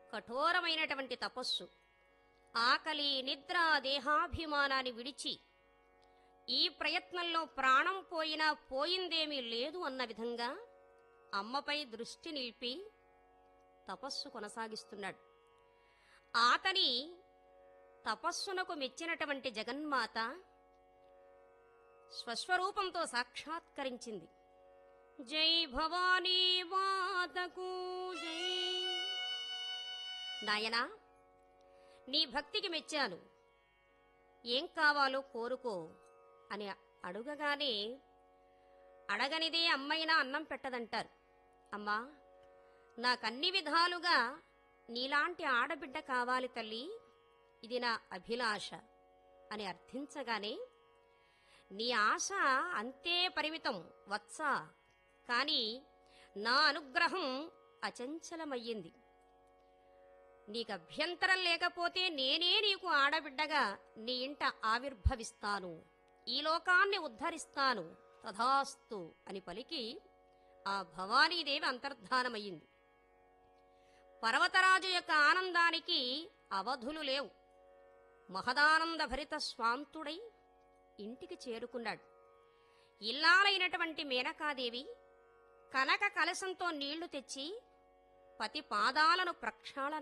కఠోరమైనటువంటి తపస్సు ఆకలి నిద్ర దేహాభిమానాన్ని విడిచి ఈ ప్రయత్నంలో ప్రాణం పోయినా పోయిందేమీ లేదు అన్న విధంగా అమ్మపై దృష్టి నిలిపి తపస్సు కొనసాగిస్తున్నాడు ఆతని తపస్సునకు మెచ్చినటువంటి జగన్మాత స్వస్వరూపంతో సాక్షాత్కరించింది జై భవానీ మాతకు జై నాయనా నీ భక్తికి మెచ్చాను ఏం కావాలో కోరుకో అని అడుగగానే అడగనిదే అమ్మైనా అన్నం పెట్టదంటారు అమ్మా నాకన్ని విధాలుగా నీలాంటి ఆడబిడ్డ కావాలి తల్లి ఇది నా అభిలాష అని అర్థించగానే నీ ఆశ అంతే పరిమితం వత్స కాని నా అనుగ్రహం అచంచలమయ్యింది నీకు అభ్యంతరం లేకపోతే నేనే నీకు ఆడబిడ్డగా నీ ఇంట ఆవిర్భవిస్తాను ఈ లోకాన్ని ఉద్ధరిస్తాను తథాస్తు అని పలికి ఆ భవానీదేవి అంతర్ధానమయ్యింది పర్వతరాజు యొక్క ఆనందానికి అవధులు లేవు మహదానంద భరిత స్వాంతుడై ఇంటికి చేరుకున్నాడు ఇల్లాలైనటువంటి మేనకాదేవి కనక కలశంతో నీళ్లు తెచ్చి పతి పాదాలను ప్రక్షాళన